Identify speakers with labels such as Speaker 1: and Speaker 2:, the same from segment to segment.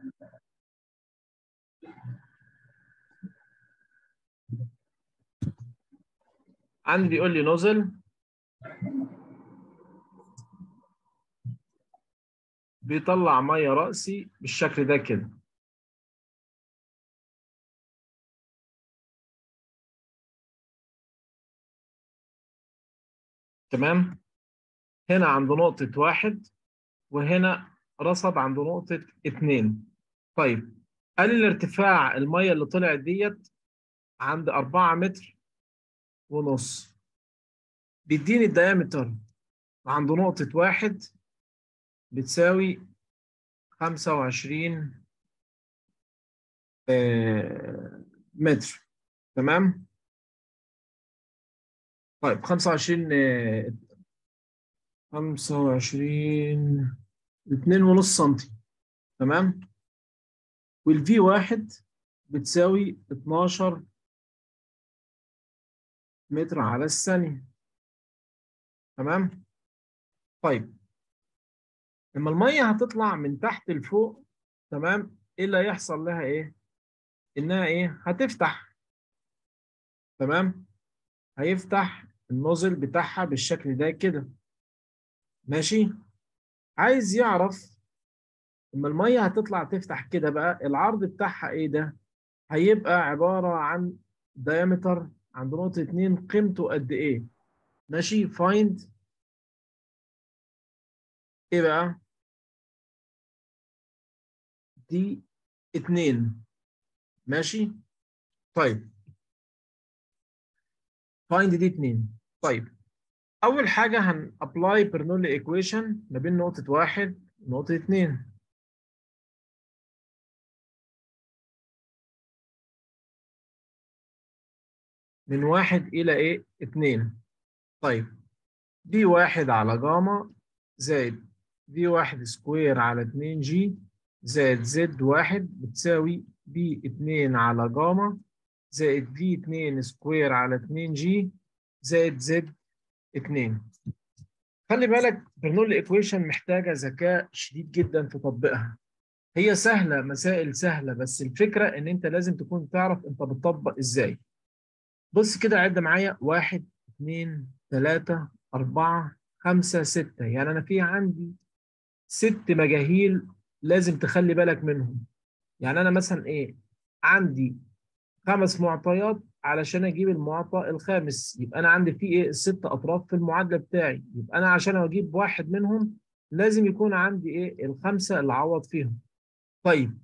Speaker 1: عندي بيقول لي نوزل بيطلع ميه رأسي بالشكل ده كده تمام هنا عند نقطة واحد وهنا رصد عند نقطة اتنين طيب قال الارتفاع المية اللي طلعت ديت عند أربعة متر ونص بيديني الديامتر عند نقطة واحد بتساوي خمسة وعشرين متر تمام طيب خمسة وعشرين خمسة وعشرين اتنين ونص سنتي تمام والفي واحد بتساوي اتناشر متر على الثانية تمام طيب لما المية هتطلع من تحت لفوق تمام ايه اللي هيحصل لها ايه انها ايه هتفتح تمام هيفتح النوزل بتاعها بالشكل ده كده ماشي عايز يعرف لما المية هتطلع تفتح كده بقى العرض بتاعها ايه ده هيبقى عبارة عن diameter عند نقطة اتنين قيمته قد ايه ماشي find ايه بقى دي اتنين ماشي طيب find دي اتنين طيب أول حاجة هن apply Bernoulli equation ما بين نقطة واحد ونقطة اتنين من واحد إلى إيه؟ اتنين طيب دي واحد على جاما زائد دي واحد سكوير على اتنين جي زائد زد واحد بتساوي بي اتنين على جاما زائد في اتنين سكوير على اتنين جي زائد زد اتنين خلي بالك برنولي ايكويشن محتاجة ذكاء شديد جدا في تطبيقها هي سهلة مسائل سهلة بس الفكرة ان انت لازم تكون تعرف انت بتطبق ازاي بص كده عد معايا واحد اتنين تلاتة أربعة خمسة ستة يعني أنا في عندي ست مجاهيل لازم تخلي بالك منهم يعني أنا مثلا إيه عندي خمس معطيات علشان أجيب المعطى الخامس يبقى أنا عندي في إيه ست أطراف في المعادلة بتاعي يبقى أنا عشان أجيب واحد منهم لازم يكون عندي إيه الخمسة اللي أعوض فيهم طيب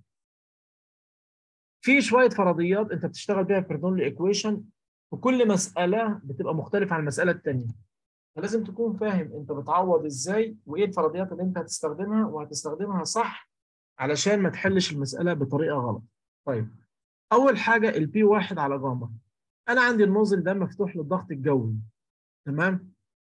Speaker 1: في شوية فرضيات أنت بتشتغل بيها في برنولي إيكويشن وكل مسألة بتبقى مختلفة عن المسألة التانية فلازم تكون فاهم انت بتعوض ازاي وايه الفرضيات اللي انت هتستخدمها وهتستخدمها صح علشان ما تحلش المسألة بطريقة غلط طيب أول حاجة البي واحد على جاما أنا عندي النوزل ده مفتوح للضغط الجوي تمام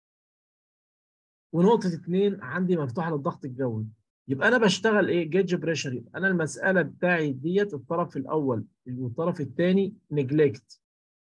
Speaker 1: ونقطة اتنين عندي مفتوحة للضغط الجوي يبقى أنا بشتغل إيه جيج بريشر يبقى أنا المسألة بتاعي ديت الطرف الأول والطرف الثاني نجلكت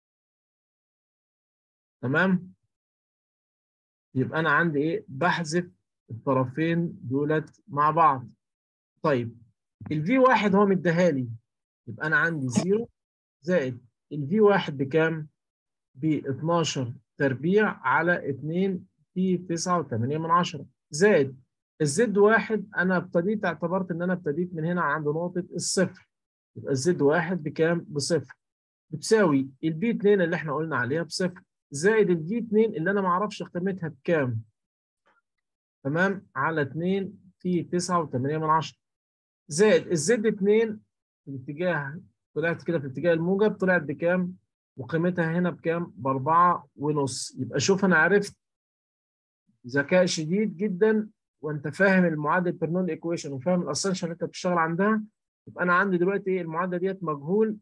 Speaker 1: تمام يبقى انا عندي ايه بحذف الطرفين دولت مع بعض طيب الفي واحد هو مديها لي يبقى انا عندي زيرو زائد الفي واحد بكام ب 12 تربيع على 2 في 9.8 من 10 زائد الزد واحد انا ابتديت اعتبرت ان انا ابتديت من هنا عند نقطه الصفر يبقى الزد واحد بكام بصفر بتساوي البي 2 اللي احنا قلنا عليها بصفر زائد الجي 2 اللي انا ما اعرفش قيمتها بكام تمام على 2 في 9.8 من 10 زائد الزد 2 في الاتجاه طلعت كده في الاتجاه الموجب طلعت بكام وقيمتها هنا بكام بأربعة ونص يبقى شوف أنا عرفت ذكاء شديد جدا وأنت فاهم المعادلة برنول إيكويشن وفاهم الأسنشن اللي أنت بتشتغل عندها يبقى أنا عندي دلوقتي إيه المعادلة ديت مجهول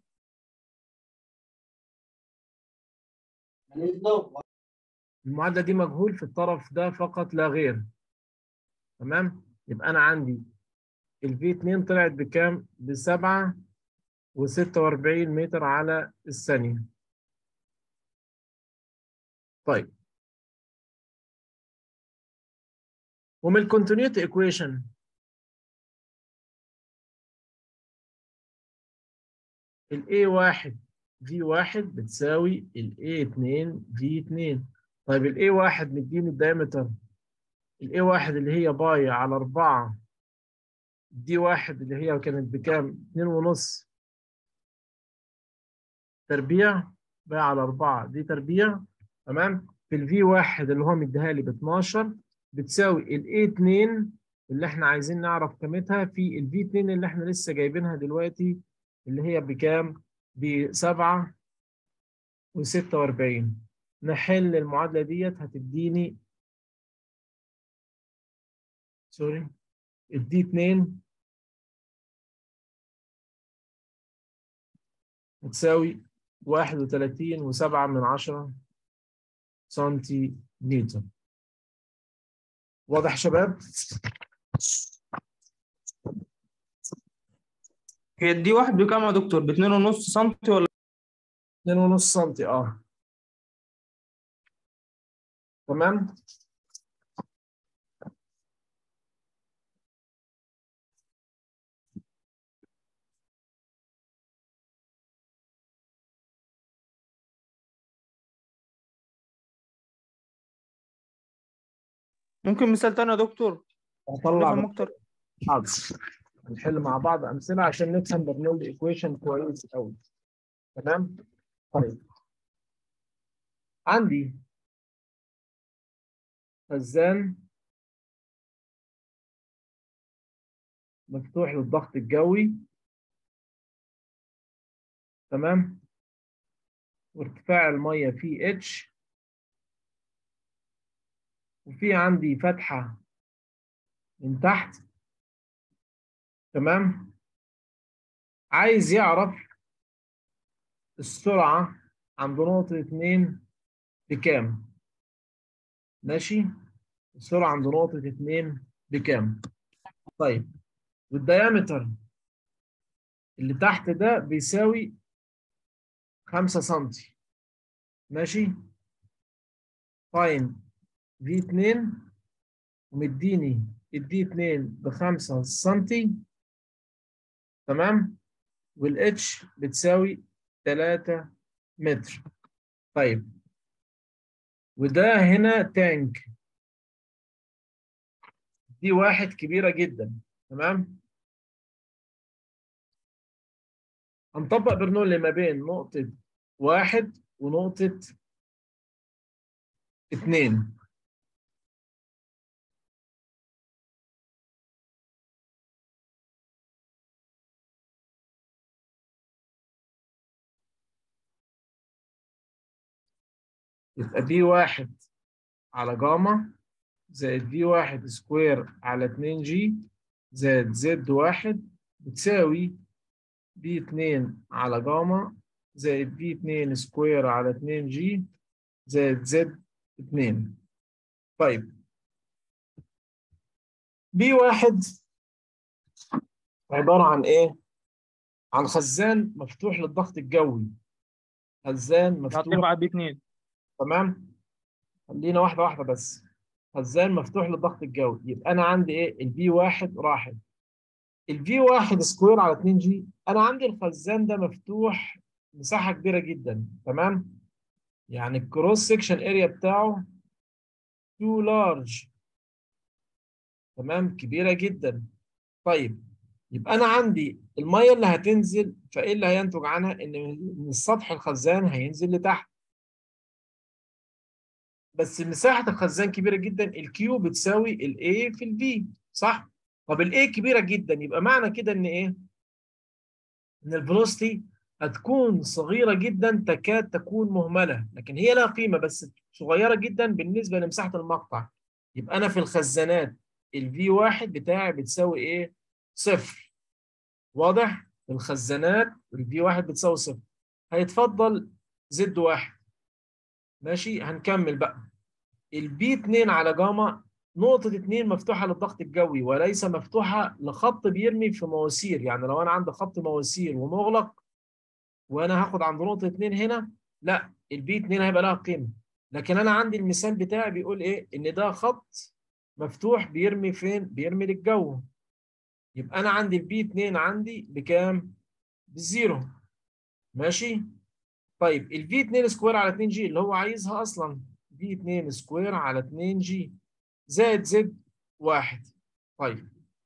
Speaker 1: المعادلة دي مجهول في الطرف ده فقط لا غير تمام يبقى أنا عندي ال V2 طلعت بكام؟ بسبعة وستة وأربعين متر على الثانية طيب ومن الكونتينيوتي ايكويشن ال A1 V1 بتساوي ال A2 V2 طيب ال A1 مديني الدايمتر ال A1 اللي هي باي على 4 دي واحد اللي هي كانت بكام؟ 2.5 تربيع باي على 4 دي تربيع تمام؟ في ال V1 اللي هو مديها لي ب 12 بتساوي ال A2 اللي احنا عايزين نعرف قيمتها في ال V2 اللي احنا لسه جايبينها دلوقتي اللي هي بكام؟ ب 7 و46 نحل المعادلة ديت هتديني سوري الدي 2 بتساوي 31 وسبعة من عشرة سنتيمتر واضح يا شباب؟
Speaker 2: هي الدي واحد بكام يا دكتور؟ باتنين ونص سنتي ولا
Speaker 1: 2.5 سنتي اه تمام؟
Speaker 2: ممكن مثال تاني يا دكتور؟
Speaker 1: هطلع
Speaker 2: نفهم اكتر
Speaker 1: حاضر هنحل مع بعض امثله عشان نفهم برنولي ايكويشن كويس قوي تمام طيب عندي خزان مفتوح للضغط الجوي تمام وارتفاع الميه فيه اتش وفي عندي فتحه من تحت تمام عايز يعرف السرعة عند نقطة اتنين بكام ماشي السرعة عند نقطة اتنين بكام طيب والديامتر اللي تحت ده بيساوي خمسة سنتي ماشي فاين في اتنين ومديني الدي اتنين بخمسة سنتي تمام والاتش بتساوي 3 متر طيب وده هنا تانك دي واحد كبيرة جدا تمام هنطبق برنولي ما بين نقطة واحد ونقطة اتنين يبقى في واحد على جاما زائد في واحد سكوير على 2 جي زائد زد واحد بتساوي في اتنين على جاما زائد في اتنين سكوير على 2 جي زائد زد اتنين طيب بي واحد عبارة عن ايه؟ عن خزان مفتوح للضغط الجوي خزان مفتوح
Speaker 2: هتبقى بي اتنين
Speaker 1: تمام خلينا واحده واحده بس خزان مفتوح للضغط الجوي يبقى انا عندي ايه الفي واحد راحت الفي واحد سكوير على 2 جي انا عندي الخزان ده مفتوح مساحه كبيره جدا تمام يعني الكروس سكشن اريا بتاعه تو لارج تمام كبيره جدا طيب يبقى انا عندي الميه اللي هتنزل فايه اللي هينتج عنها ان من السطح الخزان هينزل لتحت بس مساحه الخزان كبيره جدا الكيو بتساوي الاي في الفي صح طب الاي كبيره جدا يبقى معنى كده ان ايه ان الفيلوسيتي هتكون صغيره جدا تكاد تكون مهمله لكن هي لها قيمه بس صغيره جدا بالنسبه لمساحه المقطع يبقى انا في الخزانات الفي واحد بتاعي بتساوي ايه صفر واضح في الخزانات الفي واحد بتساوي صفر هيتفضل زد واحد ماشي هنكمل بقى البي 2 على جاما نقطة 2 مفتوحة للضغط الجوي وليس مفتوحة لخط بيرمي في مواسير يعني لو أنا عندي خط مواسير ومغلق وأنا هاخد عند نقطة 2 هنا لا البي 2 هيبقى لها قيمة لكن أنا عندي المثال بتاعي بيقول إيه إن ده خط مفتوح بيرمي فين؟ بيرمي للجو يبقى أنا عندي البي 2 عندي بكام؟ بالزيرو ماشي طيب ال V2 سكوير على 2 جي اللي هو عايزها اصلا V2 سكوير على 2 جي زائد زد واحد طيب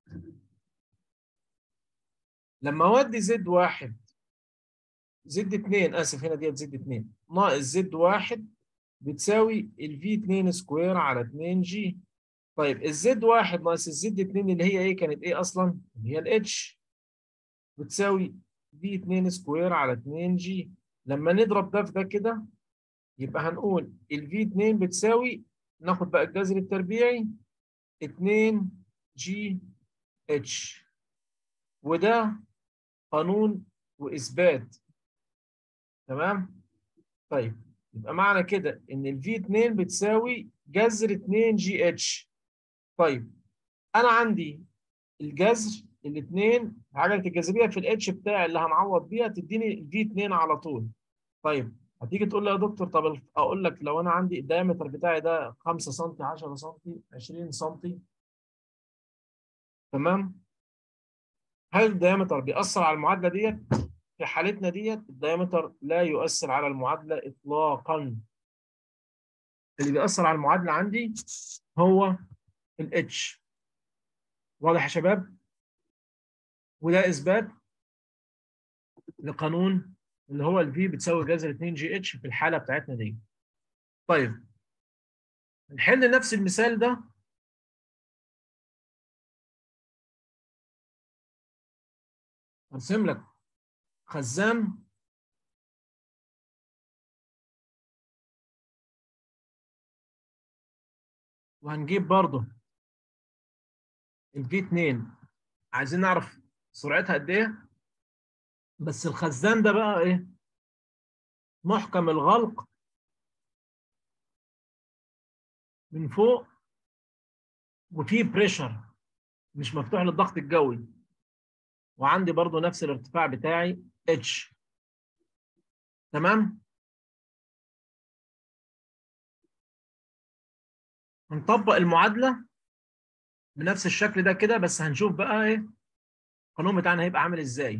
Speaker 1: لما اودي زد واحد زد 2 اسف هنا ديت زد 2 ناقص زد واحد بتساوي ال V2 سكوير على 2 جي طيب الزد واحد ناقص الزد 2 اللي هي ايه كانت ايه اصلا؟ اللي هي الاتش بتساوي V2 سكوير على 2 جي لما نضرب ده في ده كده يبقى هنقول ال V2 بتساوي ناخد بقى الجذر التربيعي 2 جي اتش وده قانون واثبات تمام طيب يبقى معنى كده ان ال V2 بتساوي جذر 2 جي اتش طيب انا عندي الجذر الاثنين عجله الجاذبيه في الاتش بتاعي اللي هنعوض بيها تديني الفي 2 على طول طيب هتيجي تقول لي يا دكتور طب اقول لك لو انا عندي الدايمتر بتاعي ده 5 سم 10 سم 20 سم تمام هل الدايمتر بيأثر على المعادله ديت في حالتنا ديت الدايمتر لا يؤثر على المعادله اطلاقا اللي بيأثر على المعادله عندي هو الاتش واضح يا شباب وده اثبات لقانون اللي هو الفي بتساوي جذر 2 جي اتش في الحاله بتاعتنا دي طيب نحل نفس المثال ده ارسم لك خزان وهنجيب برضه الفي 2 عايزين نعرف سرعتها قد ايه بس الخزان ده بقى ايه محكم الغلق من فوق وفيه بريشر مش مفتوح للضغط الجوي وعندي برضو نفس الارتفاع بتاعي اتش تمام هنطبق المعادله بنفس الشكل ده كده بس هنشوف بقى ايه القانون بتاعنا هيبقى عامل ازاي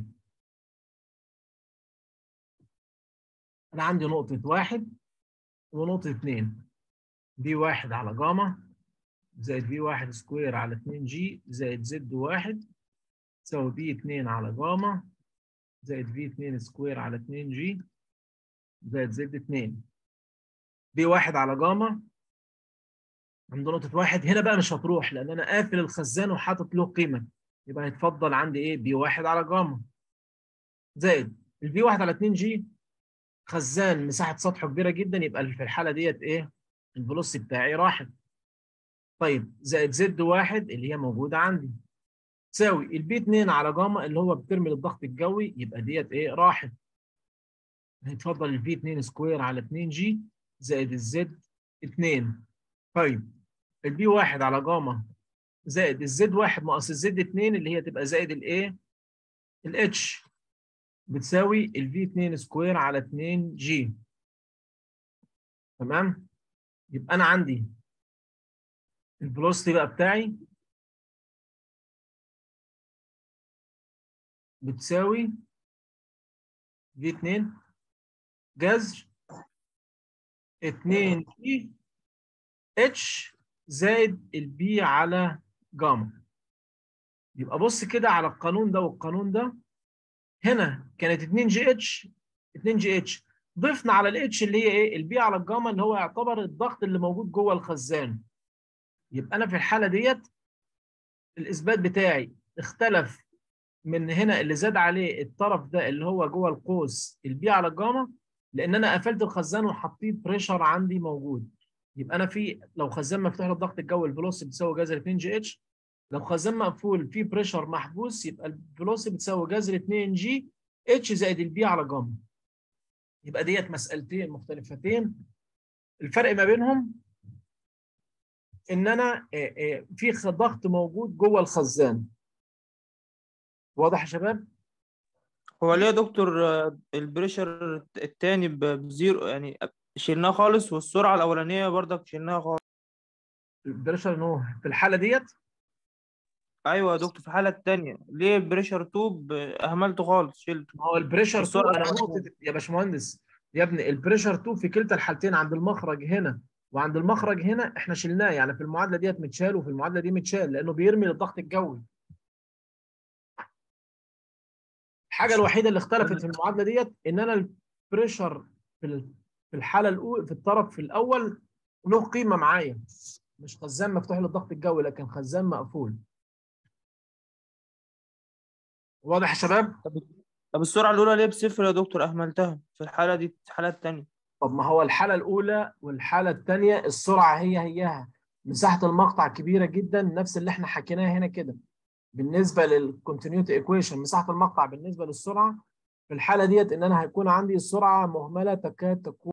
Speaker 1: انا عندي نقطة واحد ونقطة اتنين في واحد على جاما زائد في واحد سكوير على اتنين جي زائد زد واحد تساوي في اتنين على جاما زائد في اتنين سكوير على اتنين جي زائد زد اتنين في واحد على جاما عند نقطة واحد هنا بقى مش هتروح لأن أنا قافل الخزان وحاطط له قيمة يبقى هيتفضل عندي إيه بي واحد على جاما زائد البي واحد على 2 جي خزان مساحة سطحه كبيرة جدا يبقى في الحالة ديت إيه الفلوسي بتاعي راحت طيب زائد زد واحد اللي هي موجودة عندي تساوي البي 2 على جاما اللي هو بترمي للضغط الجوي يبقى ديت إيه راحت هيتفضل البي 2 سكوير على 2 جي زائد الزد 2 طيب البي واحد على جاما زائد الزد واحد ناقص الزد 2 اللي هي تبقى زائد الايه؟ الاتش بتساوي الفي 2 سكوير على 2 جي تمام؟ يبقى انا عندي الفلوسيتي بقى بتاعي بتساوي في 2 جذر 2 جي اتش زائد البي على جاما يبقى بص كده على القانون ده والقانون ده هنا كانت 2 جي اتش 2 جي اتش ضفنا على الاتش اللي هي ايه البي على الجاما اللي هو يعتبر الضغط اللي موجود جوه الخزان يبقى انا في الحاله ديت الاثبات بتاعي اختلف من هنا اللي زاد عليه الطرف ده اللي هو جوه القوس البي على الجاما لان انا قفلت الخزان وحطيت بريشر عندي موجود يبقى انا في لو خزان مفتوح للضغط الجوي الفلوسي بتساوي جذر 2 جي اتش لو خزان مقفول في بريشر محبوس يبقى الفلوسي بتساوي جذر 2 جي اتش زائد البي على جاما يبقى ديت مسألتين مختلفتين الفرق ما بينهم ان انا في ضغط موجود جوه الخزان واضح يا شباب
Speaker 2: هو ليه يا دكتور آه، البريشر التاني ب- بزيرو يعني شلناه خالص والسرعة الأولانية برضك شلناها خالص
Speaker 1: البريشر ان هو في الحاله ديت
Speaker 2: ايوه يا دكتور في الحاله الثانيه ليه البريشر 2 ب- اهملته خالص شلته
Speaker 1: ما هو البريشر 2
Speaker 2: السرعة
Speaker 1: انا
Speaker 2: مظبوط.
Speaker 1: نقطه يا باشمهندس يا ابني البريشر 2 في كلتا الحالتين عند المخرج هنا وعند المخرج هنا احنا شلناه يعني في المعادله ديت متشال وفي المعادله دي متشال لانه بيرمي للضغط الجوي الحاجه الوحيده اللي اختلفت في المعادله ديت ان انا البريشر في ال- في الحاله الاولى في الطرف الاول له قيمه معايا مش خزان مفتوح للضغط الجوي لكن خزان مقفول واضح يا شباب
Speaker 2: طب السرعه الاولى ليه بصفر يا دكتور اهملتها في الحاله دي في الحاله الثانيه
Speaker 1: طب ما هو الحالة الأولى والحالة الثانية السرعة هي هيها مساحة المقطع كبيرة جدا نفس اللي احنا حكيناه هنا كده بالنسبة للكونتينيوتي ايكويشن مساحة المقطع بالنسبة للسرعة في الحالة ديت إن أنا هيكون عندي السرعة مهملة تكاد تكون